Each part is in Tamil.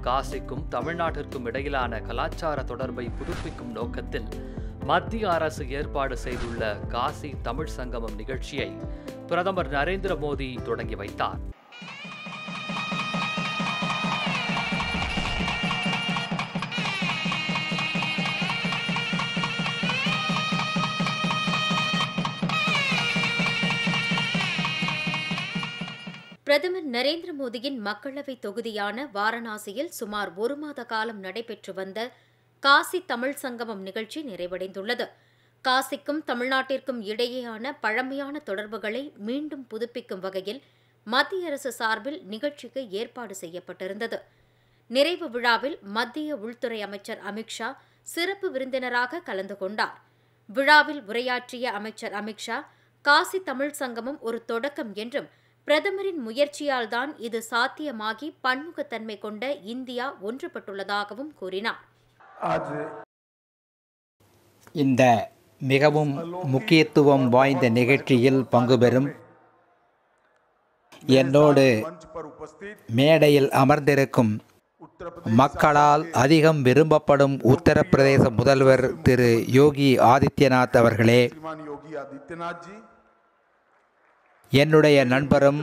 காசிக்கும் தமிழ்நாட்டிற்கும் இடையிலான கலாச்சார தொடர்பை புதுப்பிக்கும் நோக்கத்தில் மத்திய அரசு ஏற்பாடு செய்துள்ள காசி தமிழ் சங்கமம் நிகழ்ச்சியை பிரதமர் நரேந்திர மோடி தொடங்கி வைத்தார் பிரதமர் நரேந்திர மோடியின் மக்களவை தொகுதியான வாரணாசியில் சுமார் ஒரு மாத காலம் நடைபெற்று வந்த காசி தமிழ் சங்கமம் நிகழ்ச்சி நிறைவடைந்துள்ளது காசிக்கும் தமிழ்நாட்டிற்கும் இடையேயான பழமையான தொடர்புகளை மீண்டும் புதுப்பிக்கும் வகையில் மத்திய அரசு சார்பில் நிகழ்ச்சிக்கு ஏற்பாடு செய்யப்பட்டிருந்தது நிறைவு விழாவில் மத்திய உள்துறை அமைச்சர் அமித்ஷா சிறப்பு விருந்தினராக கலந்து கொண்டார் விழாவில் உரையாற்றிய அமைச்சர் அமித்ஷா காசி தமிழ் சங்கமம் ஒரு தொடக்கம் என்றும் பிரதமரின் முயற்சியால்தான் இது சாத்தியமாகி பன்முகத்தன்மை கொண்ட இந்தியா ஒன்றுபட்டுள்ளதாகவும் கூறினார் आज இந்த மிகவும் முக்கியத்துவம் வாய்ந்த நிகழ்ச்சியில் பங்கு பெறும் என்னோடு मंच पर उपस्थित மேடையில் அமர்ந்திருக்கும் उत्तर प्रदेश மக்களால் அதிகம் விரும்பப்படும் உத்தரப்பிரதேச முதல்வர் திரு யோகி ஆதித்யநாத் அவர்களே श्रीमान योगी आदित्यनाथ जी என்னுடைய நண்பரும்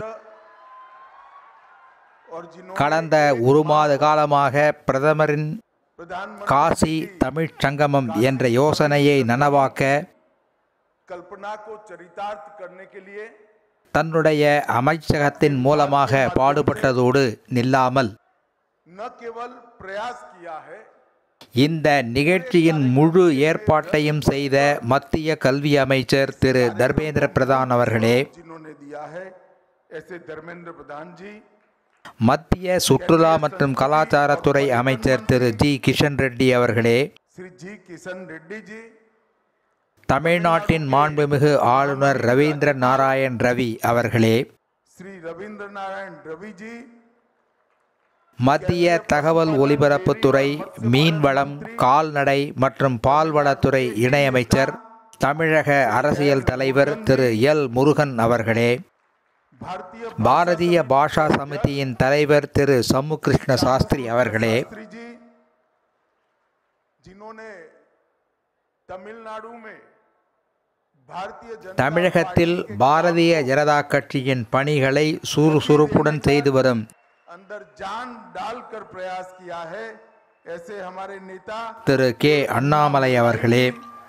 और जिन्होंने கடந்த ஒரு மாத காலமாக பிரதமரின் प्रधानमंत्री காசி தமிழ்ச் சங்கமம் என்ற யோசனையை நனவாக்க कल्पना को चरितार्थ करने के लिए தன்னுடைய அமைச்சகத்தின் மூலமாக பாடுபட்டதோடு நில்லாமல் न केवल प्रयास किया है இந்த நிகழ்ச்சியின் முழு ஏற்பாட்டையும் செய்த மத்திய கல்வி அமைச்சர் திரு தர்மேந்திர பிரதான் அவர்களே जिन्होंने दिया है ऐसे धर्मेंद्र प्रधान जी மத்திய சுற்றுலா மற்றும் கலாச்சாரத்துறை அமைச்சர் திரு ஜி கிஷன் ரெட்டி அவர்களே श्री जी किशन रेड्डी जी தமிழ்நாட்டின் மாண்புமிகு ஆளுநர் ரவீந்திர நாராயண் ரவி அவர்களே श्री रविंद्र नारायण रवि जी மத்திய தகவல் ஒலிபரப்புத்துறை மீன்வளம் கால்நடை மற்றும் பால்வளத்துறை இணையமைச்சர் தமிழக அரசியல் தலைவர் திரு எல் முருகன் அவர்களே भारतीय பாரதிய பாஷா சமிதியின் தலைவர் திரு சம்மு கிருஷ்ண சாஸ்திரி அவர்களே शास्त्री जी जिन्होंने तमिलनाडु में भारतीय जनता தமிழகத்தில் பாரதிய ஜனதா கட்சியின் பணிகளை சுறுசுறுப்புடன் செய்து வரும் अंदर जान डालकर प्रयास किया है ऐसे हमारे नेता திரு கே அண்ணாமலை அவர்களே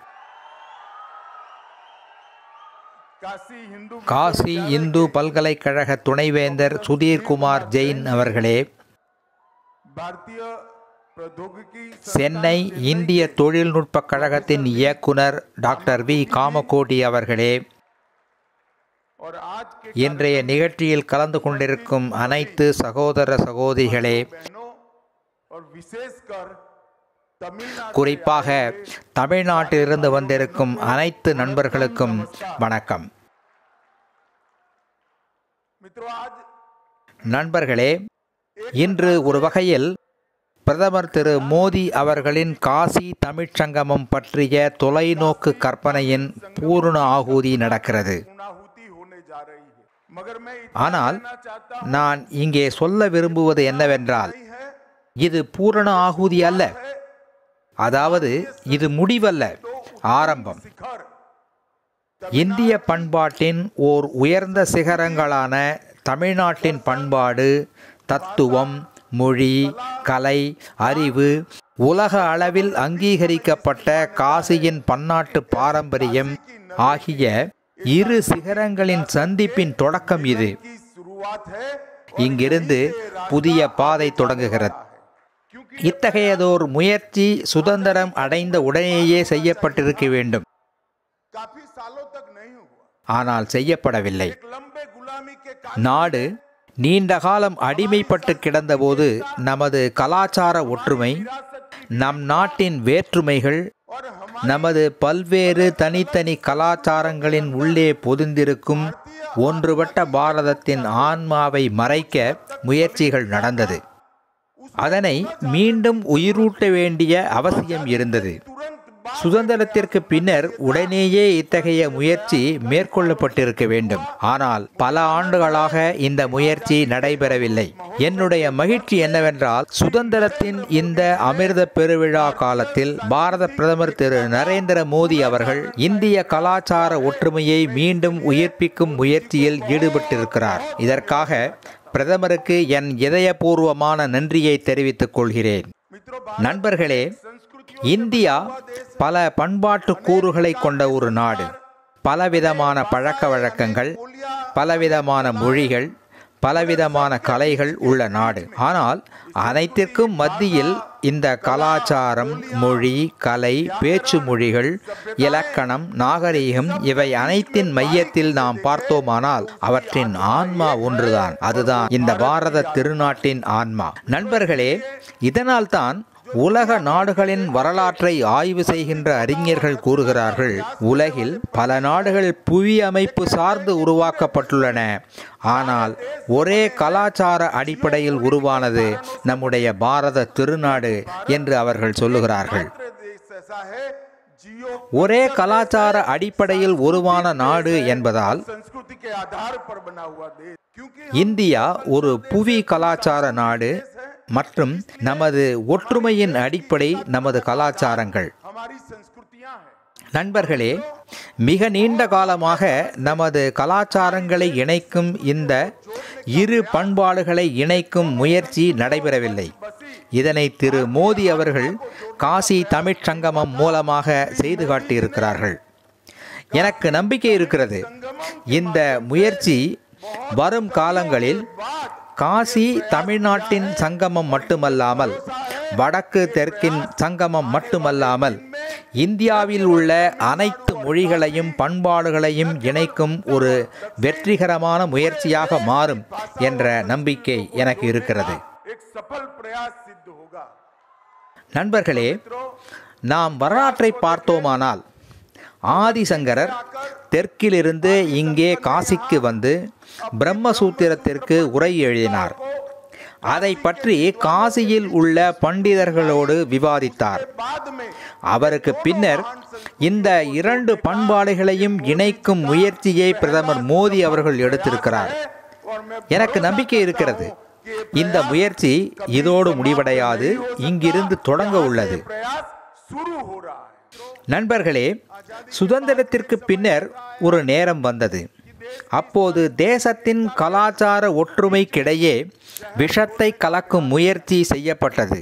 काशी हिंदू காசி இந்து பல்கலைக்கழக துணைவேந்தர் சுதீர்குமார் ஜெயின் அவர்களே भारतीय प्रौद्योगिकी சென்னை இந்திய தொழில்நுட்ப கழகத்தின் இயக்குனர் டாக்டர் வி காமகோடி அவர்களே और आज के இன்றைய நிகழ்ச்சியில் கலந்து கொண்டிருக்கும் அனைத்து சகோதர சகோதரிகளே बहनों और विशेषकर तमिलनाडु குறிப்பாக தமிழ்நாட்டிலிருந்து வந்திருக்கும் அனைத்து நண்பர்களுக்கும் வணக்கம் मित्रों आज நண்பர்களே இன்று ஒரு வகையில் பிரதமர் திரு மோடி அவர்களின் காசி தமிழ்ச் சங்கமம் பற்றிய தொலைநோக்கு கற்பனையின் பூரண ஆகூதி நடக்கிறது पूर्णाहुति होने जा रही है मगर मैं ஆனால் इतना चाहता நான் இங்கே சொல்ல விரும்புவது என்னவென்றால் नहीं है இது பூரண ஆகூதி அல்ல அதாவது இது முடிவல்ல ஆரம்பம் शिखर இந்திய பண்பாட்டின் ஓர் உயர்ந்த சிகரங்களான தமிழ்நாட்டின் பண்பாடு தத்துவம் மொழி கலை அறிவு உலக அளவில் அங்கீகரிக்கப்பட்ட காசியின் பன்னாட்டு பாரம்பரியம் ஆகிய இரு சிகரங்களின் சந்திப்பின் தொடக்கம் இது की शुरुआत है இங்கிருந்து புதிய பாதை தொடங்குகிறது இத்தகையதோர் முயற்சி சுதந்திரம் அடைந்த உடனேயே செய்யப்பட்டிருக்க வேண்டும் काफी सालों तक नहीं हुआ ஆனால் செய்யப்படவில்லை एक लंबे गुलामी के काल நாடு நீண்ட காலம் அடிமைப்பட்டு கிடந்தபோது நமது கலாச்சார ஒற்றுமை நம் நாட்டின் வேற்றுமைகள் और हम நமது பல்வேறு தனித்தனி கலாச்சாரங்களின் உள்ளே பொதிந்திருக்கும் ஒன்றுபட்ட பாரதத்தின் ஆன்மாவை மறைக்க முயற்சிகள் நடந்தது அதனை மீண்டும் உயிரூட்ட வேண்டிய அவசியம் இருந்தது तुरंत சுதந்திரத்திற்கு பின்னர் உடனேயே இத்தகைய முயற்சி மேற்கொள்ளப்பட்டிருக்க வேண்டும் ஆனால் பல ஆண்டுகளாக இந்த முயற்சி நடைபெறவில்லை என்னுடைய மகிழ்ச்சி என்னவென்றால் சுதந்திரத்தின் இந்த அமிர்த பெருவிழா காலத்தில் பாரத பிரதமர் திரு நரேந்திர மோடி அவர்கள் இந்திய கலாச்சார ஒற்றுமையை மீண்டும் உயிர்ப்பிக்கும் முயற்சியில் ஈடுபட்டிருக்கிறார் இதற்காக பிரதமருக்கு என் இதயபூர்வமான நன்றியை தெரிவித்துக் கொள்கிறேன் मित्रों நண்பர்களே இந்தியா பல பண்பாட்டு கூறுகளை கொண்ட ஒரு நாடு பலவிதமான பழக்க வழக்கங்கள் பலவிதமான மொழிகள் பலவிதமான கலைகள் உள்ள நாடு ஆனால் அனைத்திற்கும் மத்தியில் இந்த கலாச்சாரம் மொழி கலை பேச்சு மொழிகள் இலக்கணம் நாகரீகம் இவை அனைத்தின் மையத்தில் நாம் பார்த்தோமானால் அவற்றின் ஆன்மா ஒன்றுதான் அதுதான் இந்த பாரத திருநாட்டின் ஆன்மா நண்பர்களே இதனால்தான் உலக நாடுகளின் வரலாற்றை ஆய்வு செய்கின்ற அறிஞர்கள் கூறுகிறார்கள் உலகில் பல நாடுகள் புவி அமைப்பு சார்ந்து உருவாக்கப்பட்டுள்ளன ஆனால் ஒரே கலாச்சார அடிப்படையில் உருவானது நம்முடைய பாரத திருநாடு என்று அவர்கள் சொல்லுகிறார்கள் देश ऐसा है जियो ஒரே கலாச்சார அடிப்படையில் உருவான நாடு என்பதால் संस्कृति के आधार पर बना हुआ देश क्योंकि இந்தியா ஒரு புவி கலாச்சார நாடு மற்றும் நமது ஒற்றுமையின் அடிப்படை நமது கலாச்சாரங்கள் हमारी संस्कृतियां हैं நண்பர்களே மிக நீண்ட காலமாக நமது கலாச்சாரங்களை இணைக்கும் இந்த இரு பண்பாடுகளை இணைக்கும் முயற்சி நடைபெறவில்லை இதனை திரு மோடி அவர்கள் காசி தமிழ்ச் சங்கமம் மூலமாக செய்து காட்டியிருக்கிறார்கள் எனக்கு நம்பிக்கை இருக்கிறது இந்த முயற்சி வரும் காலங்களில் காசி தமிழ்நாட்டின் சங்கமம் மட்டுமல்லாமல் வடக்கு தெற்கின் சங்கமம் மட்டுமல்லாமல் இந்தியாவில் உள்ள அனைத்து மொழிகளையும் பண்பாடுகளையும் இணைக்கும் ஒரு வெற்றிகரமான முயற்சியாக மாறும் என்ற நம்பிக்கை எனக்கு இருக்கிறது एक सफल प्रयास सिद्ध होगा நண்பர்களே நாம் வரலாற்றை பார்த்தோமானால் ஆதிசங்கரர் தெற்கிலிருந்து இங்கே காசிக்கு வந்து பிரம்மசூத்திரத்திற்கு உரை எழுதினார் அதை பற்றி காசியில் உள்ள பண்டிதர்களோடு விவாதித்தார் बाद में அவருக்கு பின்னர் இந்த இரண்டு பண்பாடுகளையும் இணைக்கும் முயற்சியை பிரதமர் மோடி அவர்கள் எடுத்திருக்கிறார் और मैं எனக்கு நம்பிக்கை இருக்கிறது இந்த முயற்சி இதோடு முடிவடையாது இங்கிருந்து தொடங்க உள்ளது प्रयास शुरू हो रहा है நண்பர்களே சுதந்திரத்திற்கு பின்னர் ஒரு நேரம் வந்தது அப்போது தேசத்தின் கலாச்சார ஒற்றுமைக்கிடையே விஷத்தை கலக்கும் முயற்சி செய்யப்பட்டது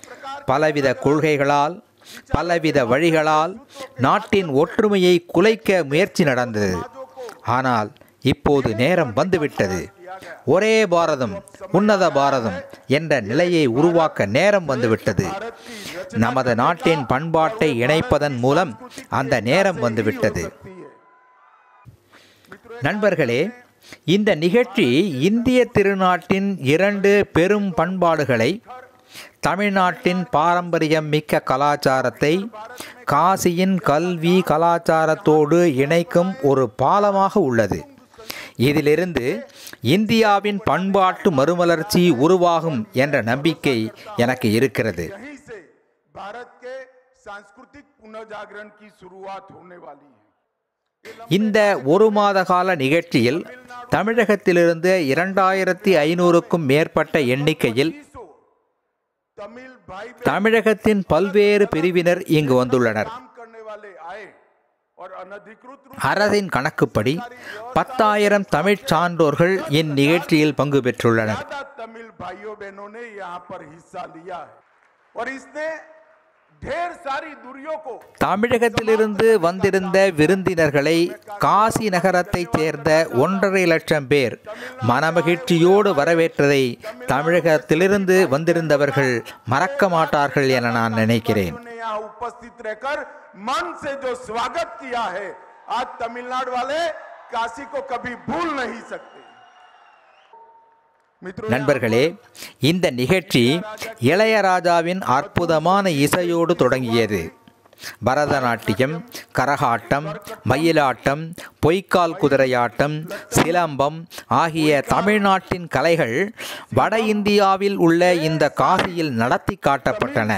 பலவித கொள்கைகளால் பலவித வழிகளால் நாட்டின் ஒற்றுமையை குலைக்க முயற்சி நடந்தது ஆனால் இப்போது நேரம் வந்துவிட்டது ஒரே பாரதம் உன்னத பாரதம் என்ற நிலையை உருவாக்க நேரம் வந்துவிட்டது நமது நாட்டின் பண்பாட்டை இணைப்பதன் மூலம் அந்த நேரம் வந்துவிட்டது நண்பர்களே இந்த நிகழ்ச்சி இந்திய திருநாட்டின் இரண்டு பெரும் பண்பாடுகளை தமிழ்நாட்டின் பாரம்பரியம் மிக்க கலாச்சாரத்தை காசியின் கல்வி கலாச்சாரத்தோடு இணைக்கும் ஒரு பாலமாக உள்ளது இதிலிருந்து இந்தியாவின் பண்பாட்டு மறுமலர்ச்சி உருவாகும் என்ற நம்பிக்கை எனக்கு இருக்கிறது यहीं से भारत के सांस्कृतिक पुनर्जागरण की शुरुआत होने वाली है இந்த ஒரு மாத கால நிகழ்ச்சியில் தமிழகத்திலிருந்து இரண்டாயிரத்தி ஐநூறுக்கும் மேற்பட்ட எண்ணிக்கையில் तमिल भाई தமிழகத்தின் பல்வேறு பிரிவினர் இங்கு வந்துள்ளனர் काम करने वाले आए और अनधिकृत रूप அரசின் கணக்குப்படி பத்தாயிரம் தமிழ்ச் சான்றோர்கள் இந்நிகழ்ச்சியில் பங்கு பெற்றுள்ளனர் ज्यादा तमिल भाइयों बहनों ने यहाँ पर हिस्सा लिया है और इसने ढेर सारी दूरियों को தமிழகத்திலிருந்து வந்திருந்த விருந்தினர்களை காசி நகரத்தைச் சேர்ந்த ஒன்றரை லட்சம் பேர் மனமகிழ்ச்சியோடு வரவேற்றதை தமிழகத்திலிருந்து வந்திருந்தவர்கள் மறக்க மாட்டார்கள் என நான் நினைக்கிறேன் उन्होंने यहाँ उपस्थित रहकर मन से जो स्वागत किया है आज तमिलनाडु वाले काशी को कभी भूल नहीं सकते मित्रों நண்பர்களே இந்த நிகழ்ச்சி இளையராஜாவின் அற்புதமான இசையோடு தொடங்கியது பரதநாட்டியம் கரகாட்டம் மயிலாட்டம் பொய்க்கால் குதிரையாட்டம் சிலம்பம் ஆகிய தமிழ்நாட்டின் கலைகள் வட இந்தியாவில் உள்ள இந்த காசியில் நடத்தி காட்டப்பட்டன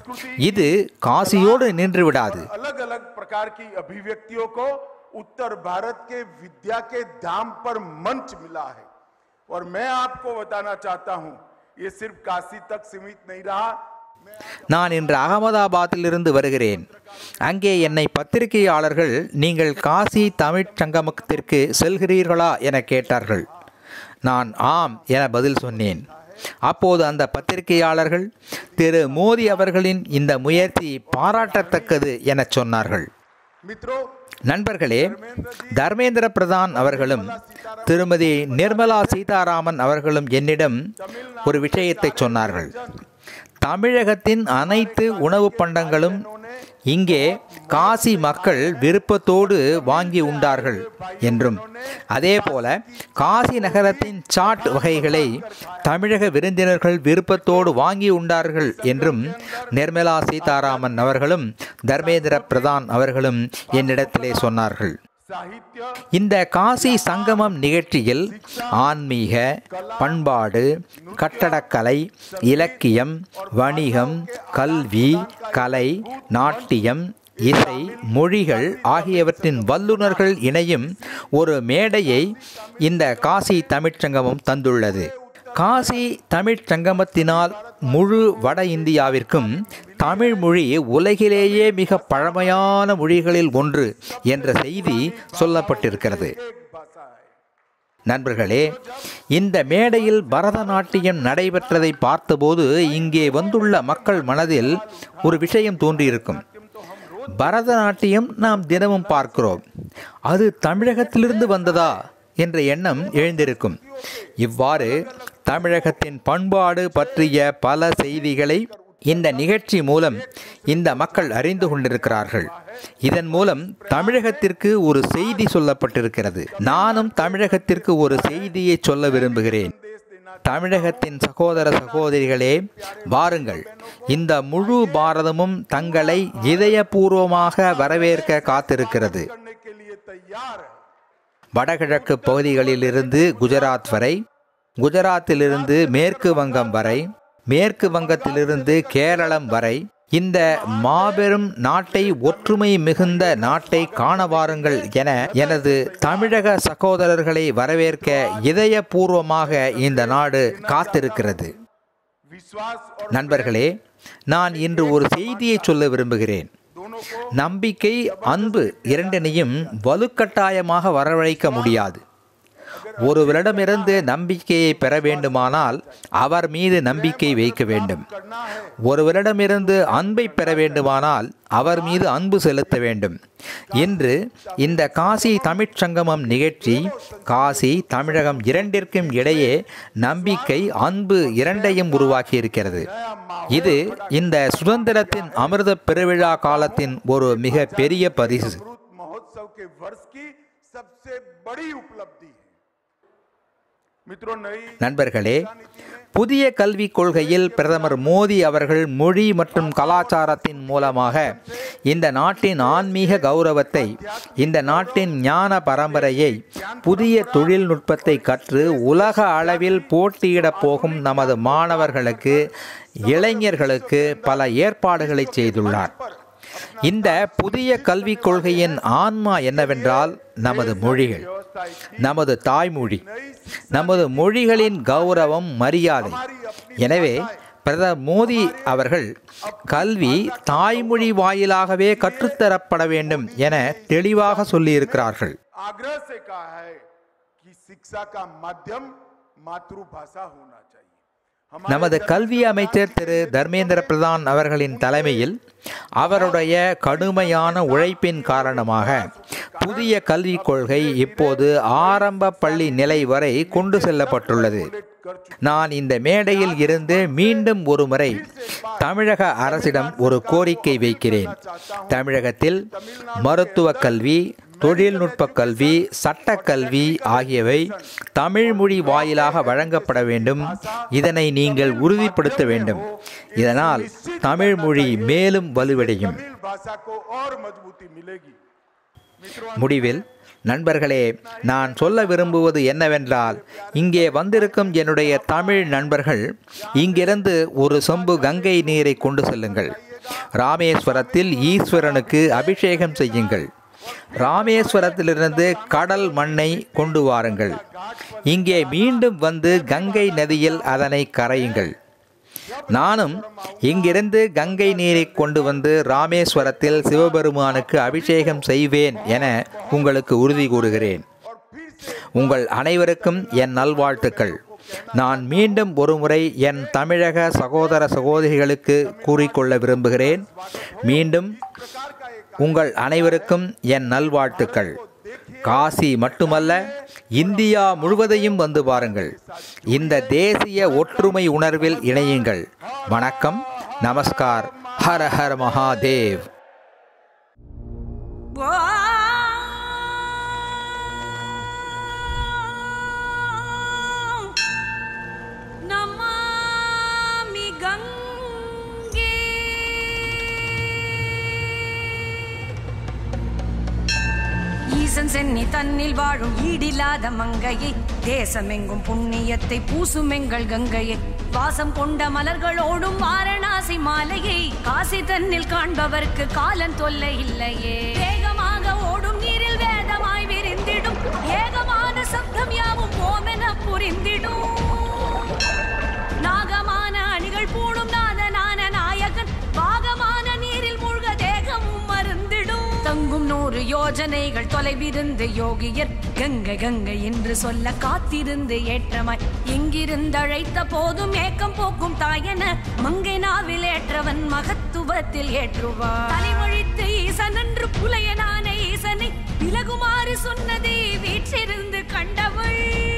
இது காசியோடு நின்று விடாது अलग अलग प्रकार की अभिव्यक्तियों को उत्तर भारत के विद्या के धाम पर मंच मिला है और मैं आपको बताना चाहता हूं ये सिर्फ काशी तक सीमित नहीं रहा நான் இன்று அகமதாபாத்திலிருந்து வருகிறேன் அங்கே என்னை பத்திரிகையாளர்கள் நீங்கள் காசி தமிழ்ச் சங்கமத்திற்கு செல்கிறீர்களா என கேட்டார்கள் நான் ஆம் என பதில் சொன்னேன் அப்போது அந்த பத்திரிகையாளர்கள் திரு மோடி அவர்களின் இந்த முயற்சி பாராட்டத்தக்கது எனச் சொன்னார்கள் मित्रों நண்பர்களே தர்மேந்திர பிரதான் அவர்களும் திருமதி நிர்மலா சீதாராமன் அவர்களும் என்னிடம் ஒரு விஷயத்தை சொன்னார்கள் தமிழகத்தின் அனைத்து உணவு பண்டங்களும் இங்கே காசி மக்கள் விருப்பத்தோடு வாங்கி உண்டார்கள் என்றும் அதேபோல காசி நகரத்தின் சாட் வகைகளை தமிழக விருந்தினர்கள் விருப்பத்தோடு வாங்கி உண்டார்கள் என்றும் நிர்மலா சீதாராமன் அவர்களும் தர்மேந்திர பிரதான் அவர்களும் என்னிடத்திலே சொன்னார்கள் साहित्य இந்த காசி சங்கமம் நிகழ்ச்சியில் ஆன்மீக பண்பாடு கட்டடக்கலை இலக்கியம் வணிகம் கல்வி கலை நாட்டியம் இசை மொழிகள் ஆகியவற்றின் வல்லுநர்கள் இணையும் ஒரு மேடையை இந்த காசி தமிழ்ச் சங்கமம் தந்துள்ளது காசி தமிழ்ச் சங்கமத்தினால் முழு வட இந்தியாவிற்கும் தமிழ் மொழி உலகிலேயே மிக பழமையான மொழிகளில் ஒன்று என்ற செய்தி சொல்லப்பட்டிருக்கிறது भाषा है நண்பர்களே இந்த மேடையில் பரதநாட்டியம் நடைபெற்றதை பார்த்தபோது இங்கே வந்துள்ள மக்கள் மனதில் ஒரு விஷயம் தோன்றியிருக்கும் பரதநாட்டியம் நாம் தினமும் பார்க்கிறோம் அது தமிழகத்திலிருந்து வந்ததா என்ற எண்ணம் எழுந்திருக்கும் இவ்வாறு தமிழகத்தின் பண்பாடு பற்றிய பல செய்திகளை இந்த நிகழ்ச்சி மூலம் இந்த மக்கள் அறிந்து கொண்டிருக்கிறார்கள் இதன் மூலம் தமிழகத்திற்கு ஒரு செய்தி சொல்லப்பட்டிருக்கிறது நானும் தமிழகத்திற்கு ஒரு செய்தியை சொல்ல விரும்புகிறேன் தமிழகத்தின் சகோதர சகோதரிகளே வாருங்கள் இந்த முழு பாரதமும் தங்களை இதயபூர்வமாக வரவேற்க காத்திருக்கிறது करने के लिए तैयार है வடகிழக்கு பகுதிகளிலிருந்து குஜராத் வரை குஜராத்திலிருந்து மேற்கு வங்கம் வரை மேற்கு வங்கத்திலிருந்து கேரளம் வரை இந்த மாபெரும் நாட்டை ஒற்றுமை மிகுந்த நாட்டை காண வாருங்கள் என எனது தமிழக சகோதரர்களை வரவேற்க இதயபூர்வமாக இந்த நாடு காத்திருக்கிறது विश्वास और நண்பர்களே நான் இன்று ஒரு செய்தியை சொல்ல விரும்புகிறேன் दोनों को நம்பிக்கை அன்பு இரண்டினையும் வலுக்கட்டாயமாக வரவழைக்க முடியாது ஒருவரிடமிருந்து நம்பிக்கையை பெற வேண்டுமானால் அவர் மீது நம்பிக்கை வைக்க வேண்டும் करना है ஒருவரிடமிருந்து அன்பை பெற வேண்டுமானால் அவர் மீது அன்பு செலுத்த வேண்டும் இன்று இந்த காசி தமிழ்ச் சங்கமம் நிகழ்ச்சி காசி தமிழகம் இரண்டிற்கும் இடையே நம்பிக்கை அன்பு இரண்டையும் உருவாக்கி இருக்கிறது இது இந்த சுதந்திரத்தின் அமிர்த பெருவிழா காலத்தின் ஒரு மிக பெரிய பரிசு अमृत महोत्सव के वर्ष की सबसे बड़ी उपलब्धि है मित्रों नई நண்பர்களே புதிய கல்விக் கொள்கையில் பிரதமர் மோடி அவர்கள் மொழி மற்றும் கலாச்சாரத்தின் மூலமாக இந்த நாட்டின் ஆன்மீக கௌரவத்தை இந்த நாட்டின் ஞான பரம்பரையை புதிய தொழில்நுட்பத்தை கற்று உலக அளவில் போட்டியிடப் போகும் நமது மாணவர்களுக்கு இளைஞர்களுக்கு பல ஏற்பாடுகளை செய்துள்ளார் இந்த புதிய கல்விக் கொள்கையின் ஆன்மா என்னவென்றால் நமது மொழிகள் நமது தாய்மொழி நமது மொழிகளின் கௌரவம் மரியாதை எனவே பிரதமர் மோடி அவர்கள் கல்வி தாய்மொழி வாயிலாகவே கற்றுத்தரப்பட வேண்டும் என தெளிவாக சொல்லியிருக்கிறார்கள் आग्रह से कहा है कि शिक्षा का माध्यम मातृभाषा होना चाहिए நமது கல்வி அமைச்சர் திரு தர்மேந்திர பிரதான் அவர்களின் தலைமையில் அவருடைய கடுமையான உழைப்பின் காரணமாக புதிய கல்விக் கொள்கை இப்போது ஆரம்ப பள்ளி நிலை வரை கொண்டு செல்லப்பட்டுள்ளது நான் இந்த மேடையில் இருந்து மீண்டும் ஒரு முறை தமிழக அரசிடம் ஒரு கோரிக்கை வைக்கிறேன் தமிழகத்தில் மருத்துவ கல்வி தொழில்நுட்ப கல்வி சட்டக்கல்வி ஆகியவை தமிழ் மொழி வாயிலாக வழங்கப்பட வேண்டும் இதனை நீங்கள் உறுதிப்படுத்த வேண்டும் இதனால் தமிழ் மொழி மேலும் வலுவடையும் तमिल भाषा को और मजबूती मिलेगी முடிவில் நண்பர்களே நான் சொல்ல விரும்புவது என்னவென்றால் இங்கே வந்திருக்கும் என்னுடைய தமிழ் நண்பர்கள் இங்கிருந்து ஒரு சொம்பு கங்கை நீரை கொண்டு செல்லுங்கள் ராமேஸ்வரத்தில் ஈஸ்வரனுக்கு அபிஷேகம் செய்யுங்கள் ராமேஸ்வரத்திலிருந்து கடல் மண்ணை கொண்டு வாருங்கள் இங்கே மீண்டும் வந்து கங்கை நதியில் அதனை கரையுங்கள் நானும் இங்கிருந்து கங்கை நீரை கொண்டு வந்து ராமேஸ்வரத்தில் சிவபெருமானுக்கு அபிஷேகம் செய்வேன் என உங்களுக்கு உறுதி கூறுகிறேன் உங்கள் அனைவருக்கும் என் நல்வாழ்த்துக்கள் நான் மீண்டும் ஒருமுறை என் தமிழக சகோதர சகோதரிகளுக்கு கூறிக்கொள்ள விரும்புகிறேன் மீண்டும் உங்கள் அனைவருக்கும் என் நல்வாழ்த்துக்கள் காசி மட்டுமல்ல இந்தியா முழுவதையும் வந்து பாருங்கள் இந்த தேசிய ஒற்றுமை உணர்வில் இணையுங்கள் வணக்கம் நமஸ்கார் ஹர ஹர மகாதேவ் நமாமி கங்கே ஈசன் சென்னி தன்னில் வாழும் ஈடில்லாத மங்கையை தேசமெங்கும் புண்ணியத்தை பூசும் எங்கள் கங்கையை வாசம் கொண்ட மலர்களோடும் வாரணாசி மாலையை காசி தன்னில் காண்பவர்க்கு காலன் தொல்லை இல்லையே வேகமாக ஓடும் நீரில் வேதமாய் விரிந்திடும் ஏகமான சப்தம் யாவும் ஓமென புரிந்திடும் நாகமான அணிகள் பூணும் நாதனான நாயகன் பாகமான நீரில் மூழ்க தேகமும் மருந்திடும் தங்கும் நூறு யோஜனைகள் தொலைவிருந்து யோகியர் கங்கை கங்கை என்று சொல்ல காத்திருந்து ஏற்றமாய் எங்கிருந்து அழைத்த போதும் ஏக்கம் போக்கும் தாயென மங்கை நாவில் ஏற்றவன் மகத்துவத்தில் ஏற்றுவார் தலைமொழித்து ஈசன் என்று புலையனான ஈசனை விலகுமாறு சொன்னதே வீற்றிருந்து கண்டவள்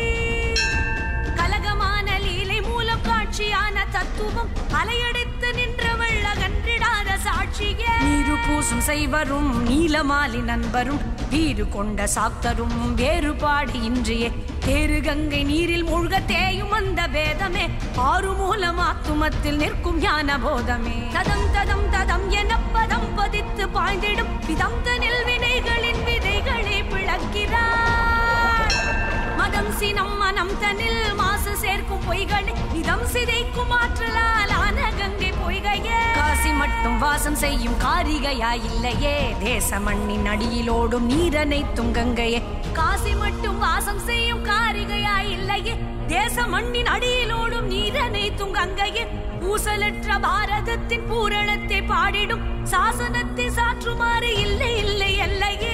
கலகமான லீலை மூலம் காட்சியான தத்துவம் அலையடித்து நின்றவள் அகன்றிடாத சாட்சியே நீரு பூசும் செய்வரும் நீலமாலி நண்பரும் வீறு கொண்ட சாக்தரும் வேறுபாடு இன்றியே தேரு கங்கை நீரில் மூழ்க தேயும் அந்த வேதமே ஆறு மூலம் ஆத்துமத்தில் நிற்கும் ஞான போதமே ததம் ததம் ததம் என பதம் பதித்து பாய்ந்திடும் பிதம் தனில் வினைகளின் விதைகளை பிளக்கிறார் மதம் சினம் மனம் தனில் மாசு சேர்க்கும் பொய்களை இதம் சிதைக்கும் ஆற்றலால் ஆன கங்கை பொய்கையே காசி மட்டும் வாசம் செய்யும் காரிகையா இல்லையே தேச மண்ணின் அடியிலோடும் நீரனைத்தும் கங்கையே காசி மட்டும் வாசம் செய்யும் காரிகையா இல்லையே தேச மண்ணின் அடியிலோடும் நீரனைத்தும் கங்கையே பூசலற்ற பாரதத்தின் பூரணத்தை பாடிடும் சாசனத்தை சாற்றுமாறு இல்லை இல்லை எல்லையே